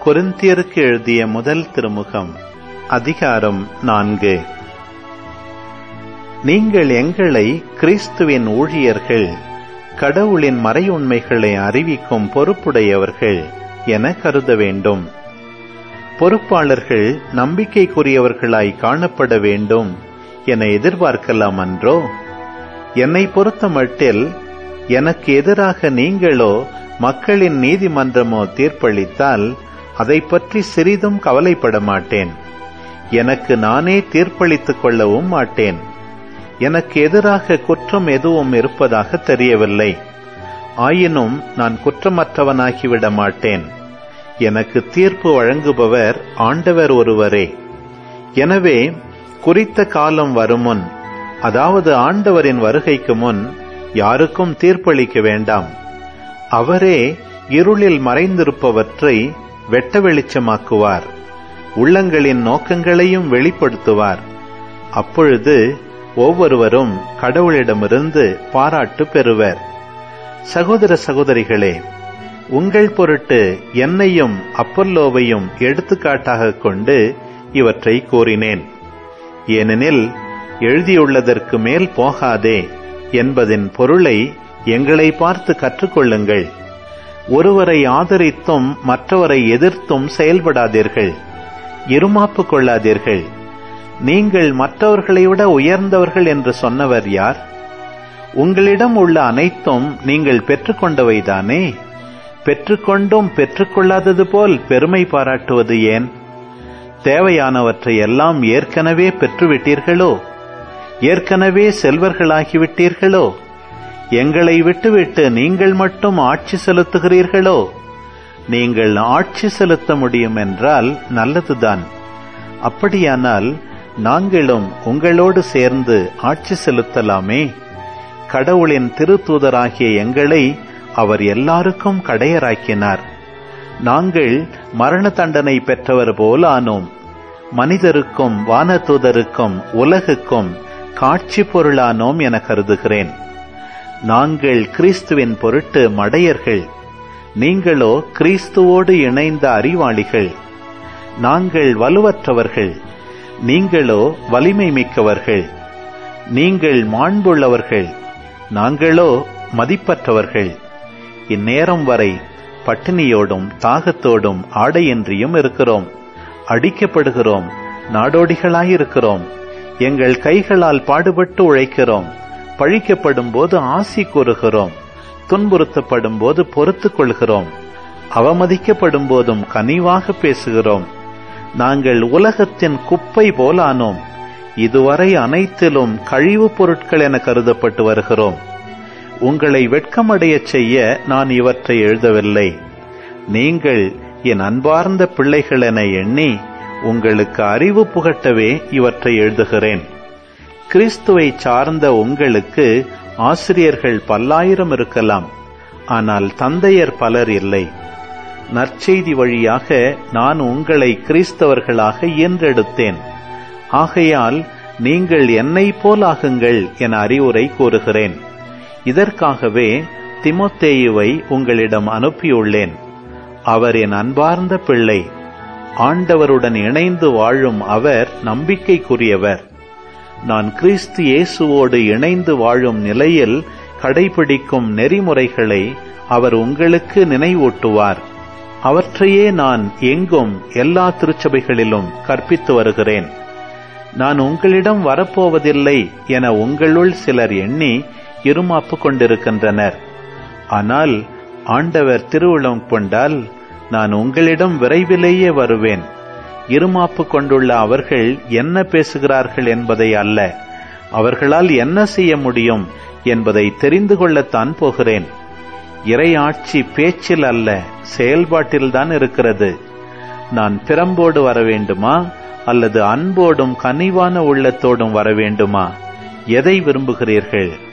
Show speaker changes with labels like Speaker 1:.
Speaker 1: கொரிந்தியருக்கு எழுதிய முதல் திருமுகம் அதிகாரம் நான்கு நீங்கள் எங்களை கிறிஸ்துவின் ஊழியர்கள் கடவுளின் மறையுண்மைகளை அறிவிக்கும் பொறுப்புடையவர்கள் என கருத வேண்டும் பொறுப்பாளர்கள் நம்பிக்கைக்குரியவர்களாய் காணப்பட வேண்டும் என எதிர்பார்க்கலாம் அன்றோ என்னை பொறுத்த மட்டில் எனக்கு எதிராக நீங்களோ மக்களின் நீதிமன்றமோ தீர்ப்பளித்தால் அதை பற்றி சிறிதும் கவலைப்பட மாட்டேன் எனக்கு நானே தீர்ப்பளித்துக் கொள்ளவும் மாட்டேன் எனக்கு எதிராக குற்றம் எதுவும் இருப்பதாக தெரியவில்லை ஆயினும் நான் குற்றமற்றவனாகிவிட மாட்டேன் எனக்கு தீர்ப்பு வழங்குபவர் ஆண்டவர் ஒருவரே எனவே குறித்த காலம் வருமுன் அதாவது ஆண்டவரின் வருகைக்கு முன் யாருக்கும் தீர்ப்பளிக்க வேண்டாம் அவரே இருளில் மறைந்திருப்பவற்றை வெட்ட வெளிச்சமாக்குவார் உள்ளங்களின் நோக்கங்களையும் வெளிப்படுத்துவார் அப்பொழுது ஒவ்வொருவரும் கடவுளிடமிருந்து பாராட்டு பெறுவர் சகோதர சகோதரிகளே உங்கள் பொருட்டு என்னையும் அப்பல்லோவையும் எடுத்துக்காட்டாக கொண்டு இவற்றை கூறினேன் ஏனெனில் எழுதியுள்ளதற்கு மேல் போகாதே என்பதின் பொருளை எங்களை பார்த்து கற்றுக்கொள்ளுங்கள் ஒருவரை ஆதரித்தும் மற்றவரை எதிர்த்தும் செயல்படாதீர்கள் இருமாப்பு கொள்ளாதீர்கள் நீங்கள் மற்றவர்களை விட உயர்ந்தவர்கள் என்று சொன்னவர் யார் உங்களிடம் உள்ள அனைத்தும் நீங்கள் பெற்றுக்கொண்டவைதானே பெற்றுக்கொண்டும் பெற்றுக்கொள்ளாதது போல் பெருமை பாராட்டுவது ஏன் தேவையானவற்றை எல்லாம் ஏற்கனவே பெற்றுவிட்டீர்களோ ஏற்கனவே செல்வர்களாகிவிட்டீர்களோ எங்களை விட்டுவிட்டு நீங்கள் மட்டும் ஆட்சி செலுத்துகிறீர்களோ நீங்கள் ஆட்சி செலுத்த முடியும் என்றால் நல்லதுதான் அப்படியானால் நாங்களும் உங்களோடு சேர்ந்து ஆட்சி செலுத்தலாமே கடவுளின் திருத்தூதராகிய எங்களை அவர் எல்லாருக்கும் கடையராக்கினார் நாங்கள் மரண தண்டனை பெற்றவர் போல் ஆனோம் மனிதருக்கும் வானதூதருக்கும் உலகுக்கும் காட்சி பொருளானோம் என கருதுகிறேன் நாங்கள் கிறிஸ்துவின் பொருட்டு மடையர்கள் நீங்களோ கிறிஸ்துவோடு இணைந்த அறிவாளிகள் நாங்கள் வலுவற்றவர்கள் நீங்களோ வலிமை மிக்கவர்கள் நீங்கள் மாண்புள்ளவர்கள் நாங்களோ மதிப்பற்றவர்கள் இந்நேரம் வரை பட்டினியோடும் தாகத்தோடும் ஆடையின்றியும் இருக்கிறோம் அடிக்கப்படுகிறோம் நாடோடிகளாயிருக்கிறோம் எங்கள் கைகளால் பாடுபட்டு உழைக்கிறோம் பழிக்கப்படும் போது ஆசி கூறுகிறோம் துன்புறுத்தப்படும் போது பொறுத்துக் கொள்கிறோம் அவமதிக்கப்படும் போதும் கனிவாக பேசுகிறோம் நாங்கள் உலகத்தின் குப்பை போலானோம் இதுவரை அனைத்திலும் கழிவுப் பொருட்கள் என கருதப்பட்டு வருகிறோம் உங்களை வெட்கமடைய செய்ய நான் இவற்றை எழுதவில்லை நீங்கள் என் அன்பார்ந்த பிள்ளைகள் என எண்ணி உங்களுக்கு அறிவு புகட்டவே இவற்றை எழுதுகிறேன் கிறிஸ்துவை சார்ந்த உங்களுக்கு ஆசிரியர்கள் பல்லாயிரம் இருக்கலாம் ஆனால் தந்தையர் பலர் இல்லை நற்செய்தி வழியாக நான் உங்களை கிறிஸ்தவர்களாக இயன்றெடுத்தேன் ஆகையால் நீங்கள் என்னை போலாகுங்கள் என அறிவுரை கூறுகிறேன் இதற்காகவே திமோத்தேயுவை உங்களிடம் அனுப்பியுள்ளேன் அவர் என் அன்பார்ந்த பிள்ளை ஆண்டவருடன் இணைந்து வாழும் அவர் நம்பிக்கைக்குரியவர் நான் கிறிஸ்து இயேசுவோடு இணைந்து வாழும் நிலையில் கடைபிடிக்கும் நெறிமுறைகளை அவர் உங்களுக்கு நினைவூட்டுவார் அவற்றையே நான் எங்கும் எல்லா திருச்சபைகளிலும் கற்பித்து வருகிறேன் நான் உங்களிடம் வரப்போவதில்லை என உங்களுள் சிலர் எண்ணி இருமாப்பு கொண்டிருக்கின்றனர் ஆனால் ஆண்டவர் திருவுளம் கொண்டால் நான் உங்களிடம் விரைவிலேயே வருவேன் இருமாப்பு கொண்டுள்ள அவர்கள் என்ன பேசுகிறார்கள் என்பதை அல்ல அவர்களால் என்ன செய்ய முடியும் என்பதை தெரிந்து கொள்ளத்தான் போகிறேன் இறையாட்சி பேச்சில் அல்ல செயல்பாட்டில்தான் இருக்கிறது நான் பிறம்போடு வர வேண்டுமா அல்லது அன்போடும் கனிவான உள்ளத்தோடும் வர வேண்டுமா எதை விரும்புகிறீர்கள்